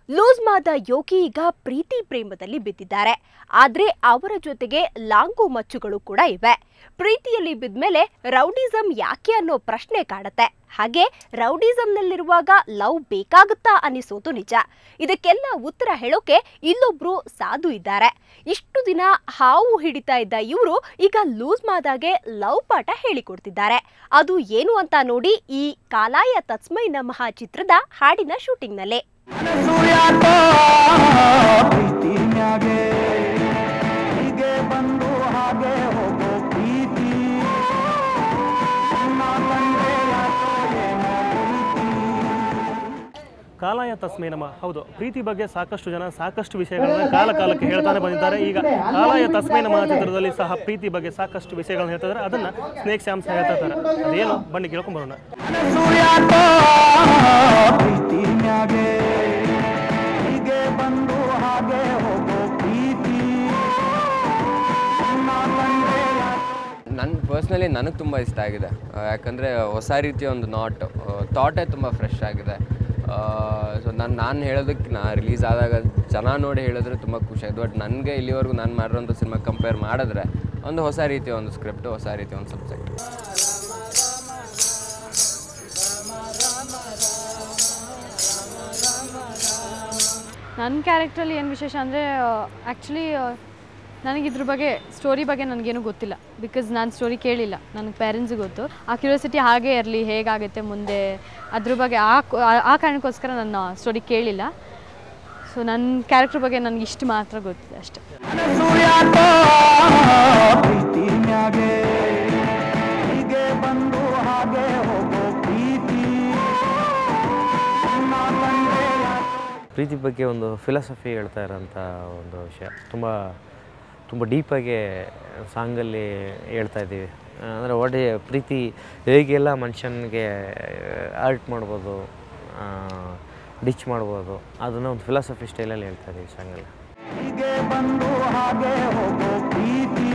loose ಮಾದ ಯೋಗಿ ಈಗ ಪ್ರೀತಿ ಪ್ರೇಮದಲ್ಲಿ ಬಿದ್ದಿದ್ದಾರೆ ಆದ್ರೆ ಅವರ ಜೊತೆಗೆ ಲಾಂಗು ಮಚ್ಚುಗಳು ಕೂಡ ಇವೆ ಪ್ರೀತಿಯಲ್ಲಿ ಬಿದ್ಮೇಲೆ ರೌಡಿಸಂ ಯಾಕೆ ಅನ್ನೋ ಪ್ರಶ್ನೆ ಕಾಡತ್ತೆ ಹಾಗೆ ರೌಡಿಸಂನಲ್ಲಿರುವಾಗ ಲವ್ ಬೇಕಾಗುತ್ತಾ ಅನಿಸೋದು ನಿಜ ಇದಕ್ಕೆಲ್ಲ ಉತ್ತರ ಹೇಳೋಕೆ ಇಲ್ಲೊಬ್ರು ಸಾಧು ಇದ್ದಾರೆ ಇಷ್ಟು ದಿನ ಹಾವು ಹಿಡಿತಾ ಇದ್ದ ಇವರು ಈಗ ಲೂಸ್ ಮಾದಾಗೆ ಲವ್ ಪಾಠ ಹೇಳಿಕೊಡ್ತಿದ್ದಾರೆ ಅದು ಏನು ಅಂತ ನೋಡಿ ಈ ಕಾಲಾಯ ತಸ್ಮೈ ನಮಃ ಚಿತ್ರದ ಹಾಡಿನ ಶೂಟಿಂಗ್ನಲ್ಲೇ ಸೂರ್ಯಾಟ ಪ್ರೀತಿ ಮ್ಯಾಗೆ ಹೀಗೆ ಬಂದು ಹಾಗೆ ಹೋಗೋ ಪ್ರೀತಿ ನಾ ಕಂಡ್ರೆ ಯಾಕೋ ಏನೋ ಪ್ರೀತಿ ಕಾಲಾಯ ತಸ್ಮೈ ನಮ ಹೌದು ಪ್ರೀತಿ ಬಗ್ಗೆ ಸಾಕಷ್ಟು ಜನ ಸಾಕಷ್ಟು ವಿಷಯಗಳನ್ನ ಕಾಲ ಕಾಲಕ್ಕೆ ಹೇಳ್ತಾನೆ ಬಂದಿದ್ದಾರೆ ಈಗ ಕಾಲಾಯ ತಸ್ಮೈ ನಮ ಚಿತ್ರದಲ್ಲಿ ಸಹ ಪ್ರೀತಿ ಬಗ್ಗೆ ಸಾಕಷ್ಟು ವಿಷಯಗಳನ್ನ ಹೇಳ್ತಾ ಇದ್ದಾರೆ ಅದನ್ನ ಸ್ನೇಕ್ ಶ್ಯಾಮ್ ಸಹ ಹೇಳ್ತಾ ಇದ್ದಾರೆ ಅದೇನು ಬನ್ನಿ ಕೇಳ್ಕೊಂಡ್ ಬರೋಣ ಸೂರ್ಯಾಟ ಪ್ರೀತಿ ಮ್ಯಾಗೆ ಹೀಗೆ ಬಂದು ಹಾಗೆ ಹೋಗೋ ಪ್ರೀತಿ ನಾ ಕಂಡ್ರೆ ಯಾಕೋ ನನ್ನ ಪರ್ಸ್ನಲಿ ನನಗೆ ತುಂಬ ಇಷ್ಟ ಆಗಿದೆ ಆ, ಯಾಕಂದರೆ ಹೊಸ ರೀತಿಯ ಒಂದು ನಾಟ್ ಥಾಟೇ ತುಂಬ ಫ್ರೆಶ್ ಆಗಿದೆ ಸೊ ನಾನು ನಾನು ಹೇಳೋದಕ್ಕೆ ನಾ ರಿಲೀಸ್ ಆದಾಗ ಜನ ನೋಡಿ ಹೇಳಿದ್ರೆ ತುಂಬ ಖುಷಿ ಆಯಿತು ಬಟ್ ನನಗೆ ಇಲ್ಲಿವರೆಗೂ ನಾನು ಮಾಡಿರೋಂಥ ಸಿನಿಮಾ ಕಂಪೇರ್ ಮಾಡಿದ್ರೆ ಒಂದು ಹೊಸ ರೀತಿಯ ಒಂದು ಸ್ಕ್ರಿಪ್ಟ್ ಹೊಸ ರೀತಿಯ ಒಂದು ಸಬ್ಜೆಕ್ಟ್ ನನ್ನ ಕ್ಯಾರೆಕ್ಟ್ರಲ್ಲಿ ಏನು ವಿಶೇಷ ಅಂದರೆ ಆ್ಯಕ್ಚುಲಿ ನನಗೆ ಇದ್ರ ಬಗ್ಗೆ ಸ್ಟೋರಿ ಬಗ್ಗೆ ನನಗೇನು ಗೊತ್ತಿಲ್ಲ ಬಿಕಾಸ್ ನಾನು ಸ್ಟೋರಿ ಕೇಳಿಲ್ಲ ನನಗೆ ಪೇರೆಂಟ್ಸಿಗೆ ಗೊತ್ತು ಆ ಕ್ಯೂರಿಯಾಸಿಟಿ ಹಾಗೇ ಇರಲಿ ಹೇಗಾಗುತ್ತೆ ಮುಂದೆ ಅದ್ರ ಬಗ್ಗೆ ಆ ಆ- ಆ ಕಾರಣಕ್ಕೋಸ್ಕರ ನನ್ನ ಸ್ಟೋರಿ ಕೇಳಿಲ್ಲ ಸೊ ನನ್ನ ಕ್ಯಾರೆಕ್ಟರ್ ಬಗ್ಗೆ ನನಗೆ ಇಷ್ಟು ಮಾತ್ರ ಗೊತ್ತಿದೆ ಅಷ್ಟೇ ಸೂರ್ಯಾಟ ಪ್ರೀತಿ ಮ್ಯಾಗೆ ಹೀಗೆ ಬಂದು ಹಾಗೆ ಹೋಗೋ ಪ್ರೀತಿ ನಾ ಕಂಡ್ರೆ ಯಾಕೋ ಪ್ರೀತಿ ಬಗ್ಗೆ ಒಂದು ಫಿಲಾಸಫಿ ಹೇಳ್ತಾ ಇರೋಂಥ ಒಂದು ವಿಷಯ ತುಂಬ ತುಂಬ ಡೀಪಾಗಿ ಸಾಂಗಲ್ಲಿ ಹೇಳ್ತಾ ಇದ್ದೀವಿ ಅಂದರೆ ಒಡೆ ಪ್ರೀತಿ ಹೇಗೆಲ್ಲ ಮನುಷ್ಯನಿಗೆ ಆರ್ಟ್ ಮಾಡ್ಬೋದು ಡಿಚ್ ಮಾಡ್ಬೋದು ಅದನ್ನು ಒಂದು ಫಿಲಾಸಫಿ ಸ್ಟೈಲಲ್ಲಿ ಹೇಳ್ತಾ ಇದ್ದೀವಿ ಸಾಂಗಲ್ಲಿ ಹೀಗೆ ಬಂದು ಹಾಗೆ ಹೋಗೋ ಪ್ರೀತಿ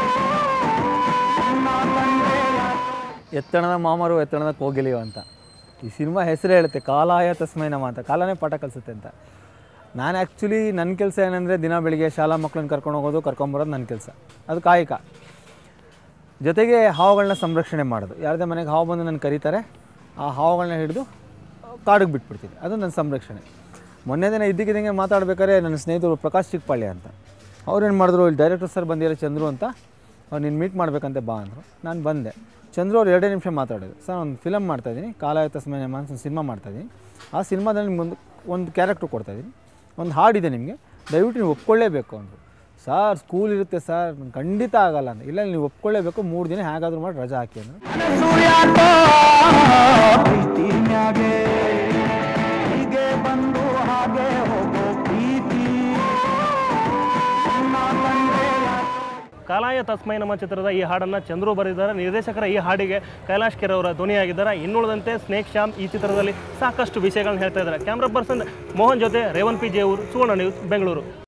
ನಾ ಕಂಡ್ರೆ ಯಾಕೋ ಎತ್ತಣದ ಮಾಮರು ಎತ್ತಣದ ಕೋಗಿಲಿಯೋ ಅಂತ ಈ ಸಿನಿಮಾ ಹೆಸರೇ ಹೇಳುತ್ತೆ ಕಾಲಾಯ ತಸ್ಮೈ ನಮ ಅಂತ ಕಾಲನೇ ಪಾಠ ಕಲಿಸುತ್ತೆ ಅಂತ ನಾನು ಆ್ಯಕ್ಚುಲಿ ನನ್ನ ಕೆಲಸ ಏನಂದರೆ ದಿನ ಬೆಳಿಗ್ಗೆ ಶಾಲಾ ಮಕ್ಕಳನ್ನ ಕರ್ಕೊಂಡು ಹೋಗೋದು ಕರ್ಕೊಂಬರೋದು ನನ್ನ ಕೆಲಸ ಅದು ಕಾಯಕ ಜೊತೆಗೆ ಹಾವುಗಳನ್ನ ಸಂರಕ್ಷಣೆ ಮಾಡೋದು ಯಾರದೇ ಮನೆಗೆ ಹಾವು ಬಂದು ನನ್ನ ಕರೀತಾರೆ ಆ ಹಾವುಗಳನ್ನ ಹಿಡಿದು ಕಾಡಿಗೆ ಬಿಟ್ಬಿಡ್ತೀನಿ ಅದು ನನ್ನ ಸಂರಕ್ಷಣೆ ಮೊನ್ನೆ ದಿನ ಇದ್ದಕ್ಕಿದ್ದಂಗೆ ಮಾತಾಡ್ಬೇಕಾದ್ರೆ ನನ್ನ ಸ್ನೇಹಿತರು ಪ್ರಕಾಶ್ ಚಿಕ್ಕಪಾಳ್ಯ ಅಂತ ಅವ್ರೇನು ಮಾಡಿದ್ರು ಇಲ್ಲಿ ಡೈರೆಕ್ಟರ್ ಸರ್ ಬಂದಿರೋ ಚಂದ್ರು ಅಂತ ಅವ್ರು ನೀನು ಮೀಟ್ ಮಾಡ್ಬೇಕಂತೆ ಬಾ ಅಂದರು ನಾನು ಬಂದೆ ಚಂದ್ರು ಅವ್ರು ಎರಡೇ ನಿಮಿಷ ಮಾತಾಡೋದು ಸರ್ ಒಂದು ಫಿಲಮ್ ಮಾಡ್ತಾಯಿದ್ದೀನಿ ಕಾಲಾಯ ತಸ್ಮೈ ನಮಃ ಅಂತ ಒಂದು ಸಿನಿಮಾ ಮಾಡ್ತಾಯಿದ್ದೀನಿ ಆ ಸಿನಿಮಾದಲ್ಲಿ ನಿಮ್ಗೆ ಒಂದು ಒಂದು ಕ್ಯಾರೆಕ್ಟ್ರ್ ಕೊಡ್ತಾಯಿದ್ದೀನಿ ಒಂದು ಹಾಡಿದೆ ನಿಮಗೆ ದಯವಿಟ್ಟು ನೀವು ಒಪ್ಕೊಳ್ಳೇಬೇಕು ಅಂದರು ಸರ್ ಸ್ಕೂಲ್ ಇರುತ್ತೆ ಸರ್ ನಂಗೆ ಖಂಡಿತ ಆಗಲ್ಲ ಅಂತ ಇಲ್ಲ ನೀವು ಒಪ್ಕೊಳ್ಳೇಬೇಕು ಮೂರು ದಿನ ಹೇಗಾದರೂ ಮಾಡಿ ರಜಾ ಹಾಕಿ ಅಂದರು ಸೂರ್ಯಾಟ ಪ್ರೀತಿ ಮ್ಯಾಗೆ ಹೀಗೆ ಬಂದು ಹಾಗೆ ಹೋಗೋ ಪ್ರೀತಿ ನಾ ಕಂಡ್ರೆ ಯಾಕೋ ಕಾಲಾಯ ತಸ್ಮೈ ನಮ ಚಿತ್ರದ ಈ ಹಾಡನ್ನು ಚಂದ್ರು ಬರೆದಿದ್ದಾರೆ ನಿರ್ದೇಶಕರ ಈ ಹಾಡಿಗೆ ಕೈಲಾಶ್ ಕೆರೆ ಅವರ ಧ್ವನಿಯಾಗಿದ್ದಾರೆ ಇನ್ನುಳಿದಂತೆ ಸ್ನೇಕ್ ಶ್ಯಾಮ್ ಈ ಚಿತ್ರದಲ್ಲಿ ಸಾಕಷ್ಟು ವಿಷಯಗಳನ್ನ ಹೇಳ್ತಾ ಇದ್ದಾರೆ ಕ್ಯಾಮ್ರಾ ಪರ್ಸನ್ ಮೋಹನ್ ಜೊತೆ ರೇವನ್ ಪಿ ಜೇವೂರು ಸುವರ್ಣ ನ್ಯೂಸ್ ಬೆಂಗಳೂರು